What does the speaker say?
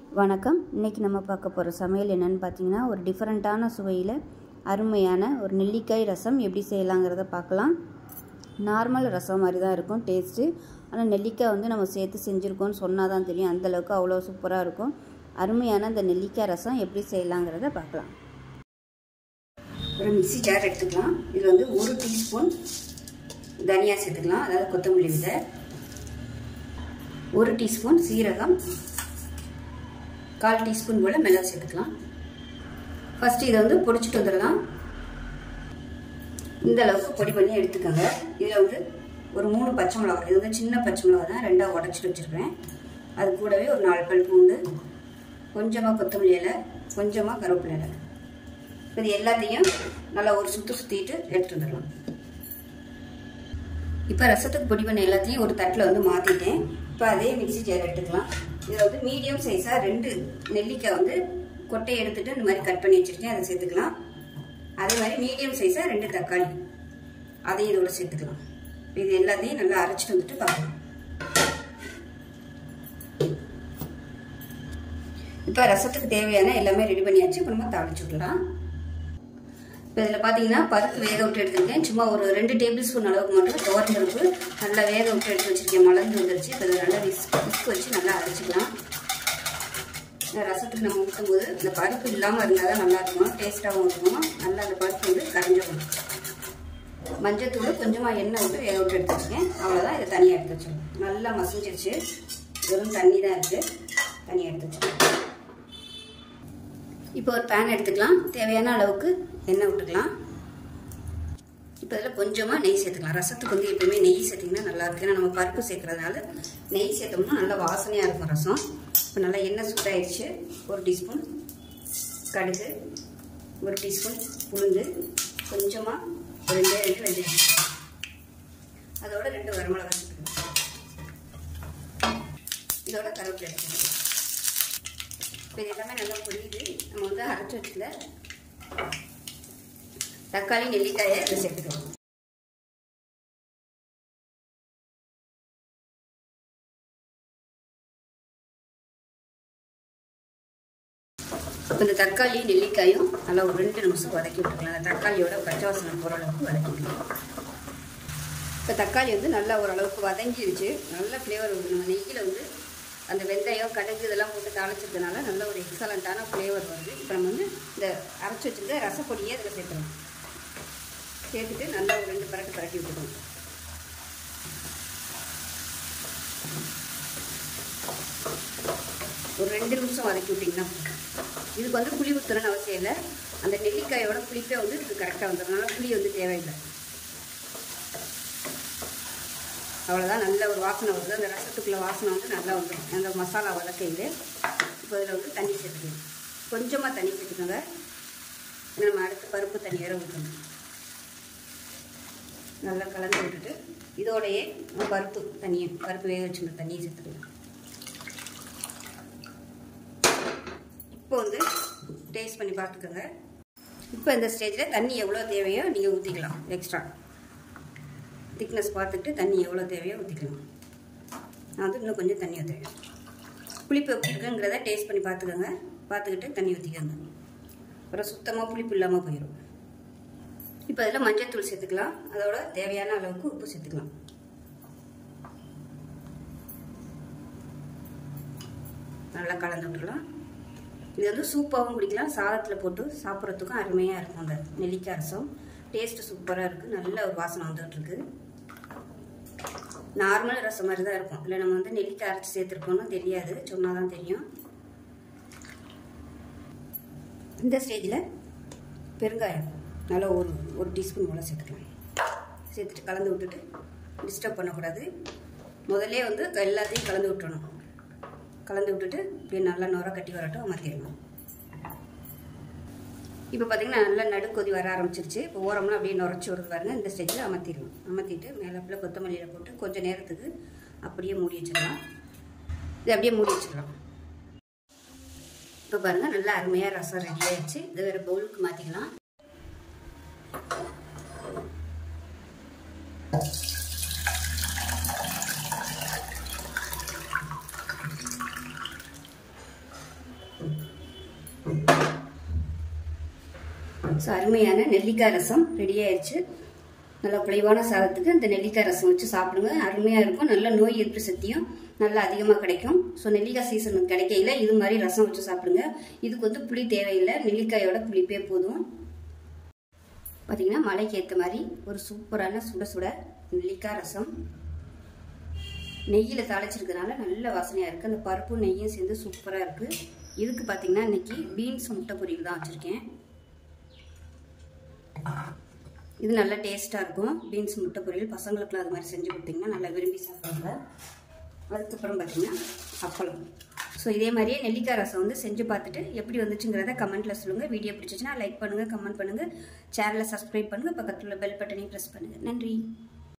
வணக்கம் இன்றைக்கி நம்ம பார்க்க போகிற சமையல் என்னென்னு பார்த்தீங்கன்னா ஒரு டிஃப்ரெண்ட்டான சுவையில் அருமையான ஒரு நெல்லிக்காய் ரசம் எப்படி செய்யலாங்கிறத பார்க்கலாம் நார்மல் ரசம் மாதிரி தான் இருக்கும் டேஸ்ட்டு ஆனால் நெல்லிக்காய் வந்து நம்ம சேர்த்து செஞ்சுருக்கோம்னு சொன்னால் தான் தெரியும் அந்தளவுக்கு அவ்வளோ சூப்பராக இருக்கும் அருமையான அந்த நெல்லிக்காய் ரசம் எப்படி செய்யலாங்கிறத பார்க்கலாம் ஒரு மிக்சி ஜார் எடுத்துக்கலாம் இதில் வந்து ஒரு டீஸ்பூன் தனியா சேர்த்துக்கலாம் அதாவது கொத்தமல்லி விதை ஒரு டீஸ்பூன் சீரகம் கால் டீஸ்பூன் போல் மிளகு சேர்த்துக்கலாம் ஃபஸ்ட்டு இதை வந்து பொடிச்சிட்டு வந்துடலாம் இந்த அளவுக்கு பொடி பண்ணி எடுத்துக்கோங்க இதில் வந்து ஒரு மூணு பச்சை மிளகா இது வந்து சின்ன பச்சை மிளகா தான் ரெண்டாக உடச்சிட்டு வச்சுருக்கேன் அது கூடவே ஒரு நாலு பல் பூண்டு கொஞ்சமாக கொத்தமல்லி இலை கொஞ்சமாக கருவேப்பிலை இலை இது எல்லாத்தையும் நல்லா ஒரு சுற்று சுற்றிட்டு எடுத்துகிட்டு வந்துடலாம் இப்போ ரசத்துக்கு பொடி பண்ண எல்லாத்தையும் ஒரு தட்டில் வந்து மாற்றிட்டேன் இப்போ அதே மிக்சி ஜார் எடுத்துக்கலாம் இதில் வந்து மீடியம் சைஸாக ரெண்டு நெல்லிக்காய் வந்து கொட்டையை எடுத்துகிட்டு இந்த மாதிரி கட் பண்ணி வச்சுருக்கேன் அதை சேர்த்துக்கலாம் அதே மாதிரி மீடியம் சைஸாக ரெண்டு தக்காளி அதையும் இதோட சேர்த்துக்கலாம் இது எல்லாத்தையும் நல்லா அரைச்சிட்டு வந்துட்டு பார்க்கலாம் இப்போ ரசத்துக்கு தேவையான எல்லாமே ரெடி பண்ணியாச்சு இப்போ நம்ம தாளிச்சு விடலாம் இப்போ இதில் பார்த்தீங்கன்னா பருப்பு வேக விட்டு எடுத்துருக்கேன் சும்மா ஒரு ரெண்டு டேபிள் ஸ்பூன் அளவுக்கு மட்டும் துவரம் பருப்பு நல்லா வேக விட்டு எடுத்து வச்சுருக்கேன் மலர்ந்து வந்துருச்சு இப்போ இதில் நல்லா விஸ்க் விஸ்க் வச்சு நல்லா அரைச்சிக்கலாம் ரசத்துக்கு நம்ம ஊற்றும் போது இந்த பருப்பு இல்லாமல் இருந்தால் தான் நல்லா இருக்கும் டேஸ்ட்டாகவும் இருக்கும் நல்லா அந்த பருப்பு வந்து கரைஞ்சிடும் மஞ்சத்தூள் கொஞ்சமாக எண்ணெய் விட்டு வேக விட்டு எடுத்து வச்சுருக்கேன் அவ்வளோதான் இதை தனியாக எடுத்து வச்சிடலாம் நல்லா மசிஞ்சிருச்சு வெறும் தண்ணி தான் இருக்குது தனியாக எடுத்து வச்சுருக்கேன் இப்போ ஒரு பேன் எடுத்துக்கலாம் தேவையான அளவுக்கு எண்ணெய் விட்டுக்கலாம் இப்போ இதில் கொஞ்சமாக நெய் சேர்த்துக்கலாம் ரசத்துக்கு வந்து எப்பவுமே நெய் சேர்த்திங்கன்னா நல்லா இருக்கும் ஏன்னா நம்ம பருப்பு சேர்க்கறதுனால நெய் சேர்த்தோம்னா நல்லா வாசனையாக இருக்கும் ரசம் இப்போ நல்லா எண்ணெய் சூடாயிடுச்சு ஒரு டீஸ்பூன் கடுகு ஒரு டீஸ்பூன் உளுந்து கொஞ்சமாக ஒரு ரெண்டே ரெண்டு வெந்தயம் அதோட ரெண்டு வரமிளகா சேர்த்துக்கலாம் இதோட கருவேப்பிலை எடுத்துக்கலாம் இப்போ இது எல்லாமே நல்லா புரியுது நம்ம வந்து அரைச்சி வச்சுல தக்காளி நெல்லிக்காயை இதில் சேர்த்துக்கலாம் இப்போ இந்த தக்காளி நெல்லிக்காயும் நல்லா ஒரு ரெண்டு நிமிஷம் வதக்கி விட்டுக்கலாம் அந்த தக்காளியோட பச்சை வாசனை போகிற அளவுக்கு வதக்கிக்கலாம் இப்போ தக்காளி வந்து நல்லா ஓரளவுக்கு வதங்கிடுச்சு நல்ல ஃப்ளேவர் வருது நம்ம நெய்யில் வந்து அந்த வெந்தயம் கடுகு இதெல்லாம் போட்டு தாளிச்சதுனால நல்ல ஒரு எக்ஸலண்ட்டான ஃப்ளேவர் வருது இப்போ நம்ம வந்து இந்த அரைச்சி வச்சுருந்த ரசப்பொடியே இதில் சேர்த்துறோம் சேர்த்துட்டு நல்லா ஒரு ரெண்டு பரட்டு பரட்டி விட்டுக்கணும் ஒரு ரெண்டு நிமிஷம் வதக்கி விட்டிங்கன்னா இதுக்கு வந்து புளி ஊற்றணும்னு அவசியம் இல்லை அந்த நெல்லிக்காயோட புளிப்பே வந்து இதுக்கு கரெக்டாக வந்துடுறதுனால புளி வந்து தேவையில்லை அவ்வளோதான் நல்ல ஒரு வாசனை வருது அந்த ரசத்துக்குள்ள வாசனை வந்து நல்லா வந்துடும் அந்த மசாலா வதக்கையில் இப்போ இதில் வந்து தண்ணி சேர்த்துக்கணும் கொஞ்சமாக தண்ணி சேர்த்துக்கோங்க நம்ம அடுத்து பருப்பு தண்ணி வேற ஊற்றணும் நல்லா கலந்து விட்டுட்டு இதோடையே பருப்பு தண்ணியை பருப்பு வேக வச்சுருந்த தண்ணியை சேர்த்துக்கலாம் இப்போ வந்து டேஸ்ட் பண்ணி பார்த்துக்கோங்க இப்போ இந்த ஸ்டேஜில் தண்ணி எவ்வளோ தேவையோ நீங்கள் ஊற்றிக்கலாம் எக்ஸ்ட்ரா திக்னஸ் பார்த்துட்டு தண்ணி எவ்வளோ தேவையோ ஊற்றிக்கலாம் நான் வந்து இன்னும் கொஞ்சம் தண்ணி ஊற்றுவேன் புளிப்பு எப்படி இருக்குங்கிறத டேஸ்ட் பண்ணி பார்த்துக்கோங்க பார்த்துக்கிட்டு தண்ணி ஊற்றிக்கோங்க அப்புறம் சுத்தமாக புளிப்பு இல்லாமல் போயிடும் இப்போ அதில் மஞ்சள் தூள் சேர்த்துக்கலாம் அதோட தேவையான அளவுக்கு உப்பு சேர்த்துக்கலாம் நல்லா கலந்து விட்டுலாம் இது வந்து சூப்பாகவும் குடிக்கலாம் சாதத்தில் போட்டு சாப்பிட்றதுக்கும் அருமையாக இருக்கும் அந்த நெல்லிக்காய் ரசம் டேஸ்ட்டு சூப்பராக இருக்குது நல்ல ஒரு வாசனை வந்துகிட்ருக்கு நார்மல் ரசம் மாதிரி தான் இருக்கும் இல்லை நம்ம வந்து நெல்லிக்காய் அரைச்சி சேர்த்துருக்கோம்னு தெரியாது சொன்னால் தான் தெரியும் இந்த ஸ்டேஜில் பெருங்காயம் நல்லா ஒரு ஒரு டீஸ்பூன் போல் சேர்த்துக்கலாம் சேர்த்துட்டு கலந்து விட்டுட்டு டிஸ்டர்ப் பண்ணக்கூடாது முதல்ல வந்து எல்லாத்தையும் கலந்து விட்டுறணும் கலந்து விட்டுட்டு இப்படியே நல்லா நுர கட்டி வரட்டும் அமர்த்திடணும் இப்போ பார்த்தீங்கன்னா நல்லா நடுக்கொதி வர ஆரம்பிச்சிருச்சு இப்போ ஓரம்லாம் அப்படியே நுரைச்சி வருது பாருங்க இந்த ஸ்டேஜில் அமர்த்திடணும் அமர்த்திட்டு மேலே ஃபுல்லாக கொத்தமல்லியில் போட்டு கொஞ்சம் நேரத்துக்கு அப்படியே மூடி வச்சிடலாம் இது அப்படியே மூடி வச்சிடலாம் இப்போ பாருங்கள் நல்லா அருமையாக ரசம் ரெடி ஆயிடுச்சு இதை வேறு பவுலுக்கு மாற்றிக்கலாம் ஸோ அருமையான நெல்லிக்காய் ரசம் ரெடி ஆயிடுச்சு நல்லா குறைவான சாதத்துக்கு இந்த நெல்லிக்காய் ரசம் வச்சு சாப்பிடுங்க அருமையாக இருக்கும் நல்ல நோய் எதிர்ப்பு சக்தியும் நல்லா அதிகமாக கிடைக்கும் ஸோ நெல்லிக்காய் சீசன் கிடைக்கையில இது மாதிரி ரசம் வச்சு சாப்பிடுங்க இதுக்கு வந்து புளி தேவையில்லை நெல்லிக்காயோட புளிப்பே போதும் பார்த்தீங்கன்னா மழைக்கு ஏற்ற மாதிரி ஒரு சூப்பரான சுட சுட நெல்லிக்காய் ரசம் நெய்யில் தாளிச்சிருக்கனால நல்ல வாசனையாக இருக்குது அந்த பருப்பும் நெய்யும் சேர்ந்து சூப்பராக இருக்குது இதுக்கு பார்த்தீங்கன்னா இன்னைக்கு பீன்ஸ் முட்டை பொரியல் தான் வச்சுருக்கேன் இது நல்லா டேஸ்ட்டாக இருக்கும் பீன்ஸ் முட்டை பொரியல் பசங்களுக்குலாம் அது மாதிரி செஞ்சு கொடுத்தீங்கன்னா நல்லா விரும்பி சாப்பிடுவாங்க அதுக்கப்புறம் பார்த்தீங்கன்னா அப்பளம் ஸோ இதே மாதிரியே நெல்லிக்காய் ரசம் வந்து செஞ்சு பார்த்துட்டு எப்படி வந்துச்சுங்கிறத கமெண்ட்டில் சொல்லுங்கள் வீடியோ பிடிச்சிச்சுன்னா லைக் பண்ணுங்கள் கமெண்ட் பண்ணுங்கள் சேனலை சப்ஸ்கிரைப் பண்ணுங்கள் பக்கத்தில் பெல் பட்டனையும் ப்ரெஸ் பண்ணுங்கள் நன்றி